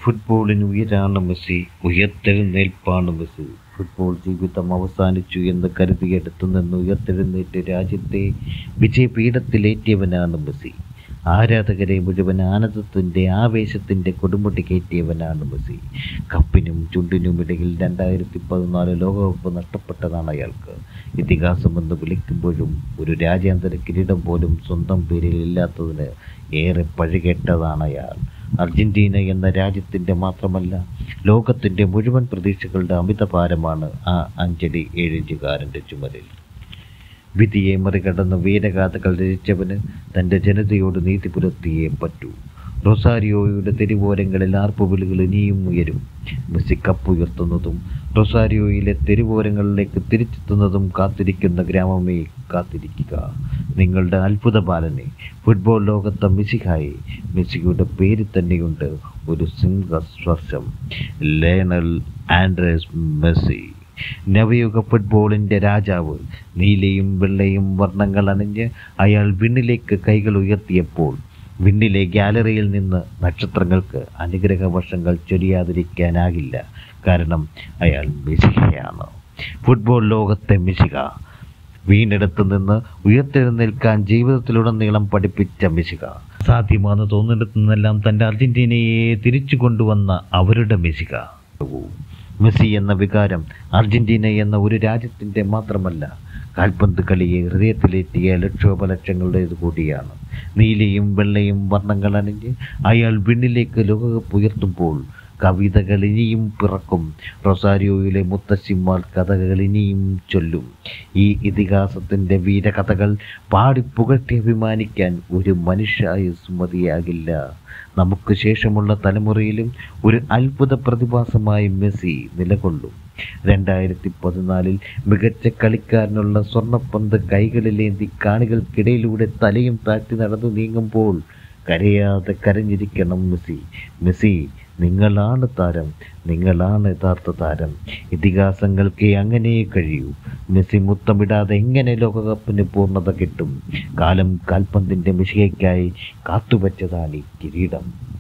ഫുട്ബോളിന് ഉയരാണ് മെസ്സി ഉയർത്തെഴുന്നേൽപ്പാണ് മെസ്സി ഫുട്ബോൾ ജീവിതം അവസാനിച്ചു എന്ന് കരുതിയെടുത്തു നിന്ന് ഉയർത്തെഴുന്നേറ്റ് രാജ്യത്തെ വിജയപീഠത്തിലേറ്റിയവനാണ് മെസ്സി ആരാധകരെ മുഴുവൻ ആനന്ദത്തിൻ്റെ ആവേശത്തിൻ്റെ കൊടുമുടി കയറ്റിയവനാണ് മെസ്സി കപ്പിനും ചുണ്ടിനുമിടയിൽ രണ്ടായിരത്തി പതിനാല് ലോകകപ്പ് നഷ്ടപ്പെട്ടതാണ് അയാൾക്ക് ഇതിഹാസമെന്ന് വിളിക്കുമ്പോഴും ഒരു രാജ്യാന്തര കിരീടം പോലും സ്വന്തം പേരിൽ ഇല്ലാത്തതിന് ഏറെ പഴികേട്ടതാണ് അയാൾ അർജന്റീന എന്ന രാജ്യത്തിൻ്റെ മാത്രമല്ല ലോകത്തിൻ്റെ മുഴുവൻ പ്രതീക്ഷകളുടെ അമിതഭാരമാണ് ആ അഞ്ചടി ഏഴിഞ്ചുകാരൻ്റെ ചുമലിൽ വിധിയെ മറികടന്ന് വീരഗാഥകൾ രചിച്ചവന് തൻ്റെ ജനതയോട് നീതി പുലർത്തിയേ പറ്റൂ റൊസാരിയോയുടെ തെരുവോരങ്ങളിൽ ആർപ്പുവിളികൾ ഇനിയും ഉയരും മെസ്സി കപ്പുയർത്തുന്നതും റൊസാരിയോയിലെ തെരുവോരങ്ങളിലേക്ക് തിരിച്ചെത്തുന്നതും കാത്തിരിക്കുന്ന ഗ്രാമമേ കാത്തിരിക്കുക നിങ്ങളുടെ അത്ഭുത ബാലനെ ഫുട്ബോൾ ലോകത്തെ മെസ്സിഹായി മെസ്സിയുടെ പേര് തന്നെയുണ്ട് ഒരു സിംഹസ്പർശം ലേണൽ ആൻഡ്രസ് മെസ്സി നവയുഗ ഫുട്ബോളിൻ്റെ രാജാവ് നീലയും വെള്ളയും വർണ്ണങ്ങൾ അണിഞ്ഞ് അയാൾ വിണ്ണിലേക്ക് കൈകൾ ഉയർത്തിയപ്പോൾ വിണ്ണിലെ ഗാലറിയിൽ നിന്ന് നക്ഷത്രങ്ങൾക്ക് അനുഗ്രഹ വർഷങ്ങൾ ചൊരിയാതിരിക്കാനാകില്ല കാരണം അയാൾ മെസ്സിഹയാണ് ഫുട്ബോൾ ലോകത്തെ മെസ്സിഹ വീണ്ടെടുത്ത് നിന്ന് ഉയർത്തെഴുന്നേൽക്കാൻ ജീവിതത്തിലുടനീളം പഠിപ്പിച്ച മെസ്സിഹ സാധ്യമാണെന്ന് തോന്നിടത്തു നിന്നെല്ലാം തൻ്റെ അർജന്റീനയെ തിരിച്ചു കൊണ്ടുവന്ന അവരുടെ മെസ്സിഹ മെസ്സി എന്ന വികാരം അർജന്റീന എന്ന ഒരു രാജ്യത്തിൻ്റെ മാത്രമല്ല കാൽപന്ത് കളിയെ ഹൃദയത്തിലേറ്റിയ ലക്ഷോപലക്ഷങ്ങളുടേത് കൂടിയാണ് നീലയും വെള്ളയും വർണ്ണങ്ങൾ അണിഞ്ഞ് അയാൾ വിണ്ണിലേക്ക് ലോകകപ്പ് ഉയർത്തുമ്പോൾ കവിതകൾ ഇനിയും പിറക്കും റൊസാരിയോയിലെ മുത്തശ്ശിമാർ കഥകൾ ഇനിയും ചൊല്ലും ഈ ഇതിഹാസത്തിൻ്റെ വീരകഥകൾ പാടിപ്പുകട്ടി അഭിമാനിക്കാൻ ഒരു മനുഷ്യായുസ് മതിയാകില്ല നമുക്ക് ശേഷമുള്ള തലമുറയിലും ഒരു അത്ഭുത പ്രതിഭാസമായി മെസ്സി നിലകൊള്ളും രണ്ടായിരത്തി പതിനാലിൽ മികച്ച കളിക്കാരനുള്ള സ്വർണ്ണപ്പന്ത് കൈകളിലേന്തി കാണികൾക്കിടയിലൂടെ തലയും താഴ്ത്തി നടന്നു നീങ്ങുമ്പോൾ കരയാതെ കരഞ്ഞിരിക്കണം മെസ്സി മെസ്സി നിങ്ങളാണ് താരം നിങ്ങളാണ് യഥാർത്ഥ താരം ഇതിഹാസങ്ങൾക്ക് അങ്ങനെ കഴിയൂ മെസ്സി മുത്തമിടാതെ എങ്ങനെ ലോകകപ്പിന് പൂർണ്ണത കിട്ടും കാലം കാൽപന്തിൻ്റെ മിശികയ്ക്കായി കാത്തുവച്ചതാണ് ഈ കിരീടം